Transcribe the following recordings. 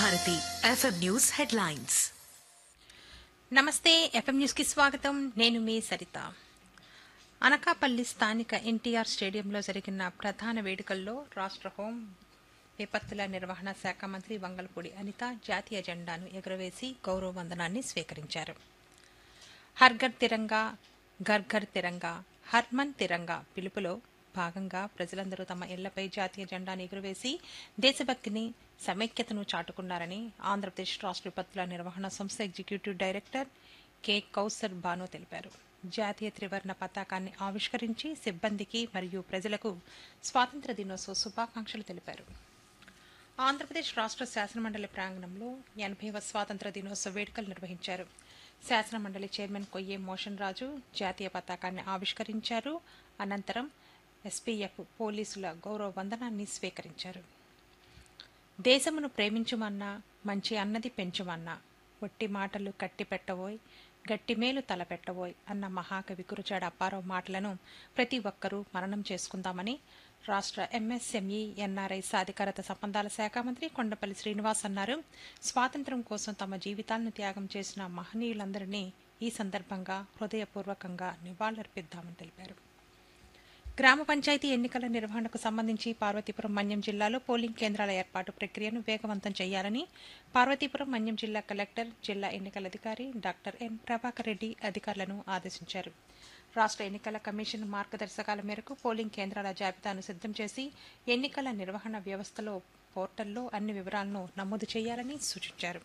Bharati FM news headlines నమస్తే FM న్యూస్కి స్వాగతం నేను మీ సరిత అనకాపల్లి స్థానిక ఎన్టీఆర్ స్టేడియంలో జరిగిన ప్రధాన వేడుకల్లో రాష్ట్ర హోం విపత్తుల నిర్వహణ శాఖ మంత్రి వంగలపూడి అనిత జాతీయ జెండాను ఎగురవేసి గౌరవ వందనాన్ని స్వీకరించారు హర్ఘర్ తిరంగా ఘర్ తిరంగా హర్మన్ తిరంగా పిలుపులో భాగంగా ప్రజలందరూ తమ ఇళ్లపై జాతీయ జెండాను ఎగురవేసి దేశభక్తిని సమైక్యతను చాటుకున్నారని ఆంధ్రప్రదేశ్ రాష్ట్ర విపత్తుల నిర్వహణ సంస్థ executive director K Kausar Bano తెలిపారు జాతీయ త్రివర్ణ పతాకాన్ని ఆవిష్కరించి సిబ్బందికి మరియు ప్రజలకు స్వాతంత్ర దినోత్సవ శుభాకాంక్షలు తెలిపారు ఆంధ్రప్రదేశ్ రాష్ట్ర శాసనమండలి ప్రాంగణంలో ఎనభైవ స్వాతంత్ర దినోత్సవ వేడుకలు నిర్వహించారు శాసనమండలి చైర్మన్ కొయ్యే మోషన్ రాజు జాతీయ పతాకాన్ని ఆవిష్కరించారు అనంతరం ఎస్పీఎఫ్ పోలీసుల గౌరవ వందనాన్ని స్వీకరించారు దేశమును ప్రేమించుమన్నా మంచి అన్నది పెంచుమన్నా ఒట్టి మాటలు కట్టి పెట్టబోయ్ గట్టి మేలు తలపెట్టబోయ్ అన్న మహాకవి కురుచాడ అప్పారావు మాటలను ప్రతి ఒక్కరూ మననం చేసుకుందామని రాష్ట్ర ఎంఎస్ఎంఈ ఎన్ఆర్ఐ సాధికారత సంబంధాల శాఖ మంత్రి కొండపల్లి శ్రీనివాస్ అన్నారు స్వాతంత్ర్యం కోసం తమ జీవితాలను త్యాగం చేసిన మహనీయులందరినీ ఈ సందర్భంగా హృదయపూర్వకంగా నివాళులర్పిద్దామని తెలిపారు గ్రామ పంచాయతీ ఎన్నికల నిర్వహణకు సంబంధించి పార్వతీపురం మన్యం జిల్లాలో పోలింగ్ కేంద్రాల ఏర్పాటు ప్రక్రియను వేగవంతం చేయాలని పార్వతీపురం మన్యం జిల్లా కలెక్టర్ జిల్లా ఎన్నికల అధికారి డాక్టర్ ఎన్ ప్రభాకర్ రెడ్డి అధికారులను ఆదేశించారు రాష్ట్ర ఎన్నికల కమిషన్ మార్గదర్శకాల మేరకు పోలింగ్ కేంద్రాల జాబితాను సిద్ధం చేసి ఎన్నికల నిర్వహణ వ్యవస్థలో పోర్టల్లో అన్ని వివరాలను నమోదు చేయాలని సూచించారు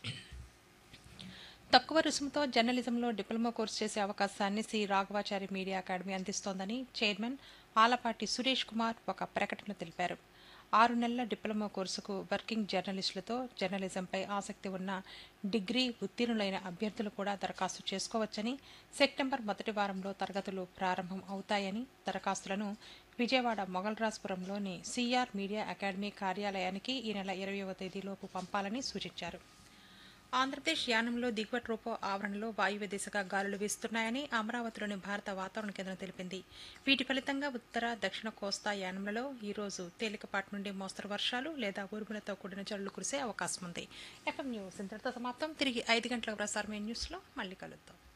తక్కువ రుసుముతో జర్నలిజంలో డిప్లొమా కోర్సు చేసే అవకాశాన్ని శ్రీ రాఘవాచారి మీడియా అకాడమీ అందిస్తోందని చైర్మన్ ఆలపాటి సురేష్ కుమార్ ఒక ప్రకటన తెలిపారు ఆరు నెలల డిప్లొమా కోర్సుకు వర్కింగ్ జర్నలిస్టులతో జర్నలిజంపై ఆసక్తి ఉన్న డిగ్రీ ఉత్తీర్ణులైన అభ్యర్థులు కూడా దరఖాస్తు చేసుకోవచ్చని సెప్టెంబర్ మొదటి వారంలో తరగతులు ప్రారంభం అవుతాయని దరఖాస్తులను విజయవాడ మొగల్రాజ్పురంలోని సిఆర్ మీడియా అకాడమీ కార్యాలయానికి ఈ నెల ఇరవయవ తేదీలోపు పంపాలని సూచించారు ఆంధ్రప్రదేశ్ యానంలో దిగువ ట్రోపో ఆవరణలో వాయువ్య దిశగా గాలులు వీస్తున్నాయని అమరావతిలోని భారత వాతావరణ కేంద్రం తెలిపింది వీటి ఫలితంగా ఉత్తర దక్షిణ కోస్తా యానంలలో ఈ రోజు తేలికపాటి నుండి మోస్తరు వర్షాలు లేదా ఉరుములతో కూడిన జల్లులు కురిసే అవకాశం ఉంది ఎఫ్ఎం న్యూస్ ఇంతటితో సమాప్తం తిరిగి ఐదు గంటల ప్రసారమైన న్యూస్లో మళ్ళీ కలుద్దాం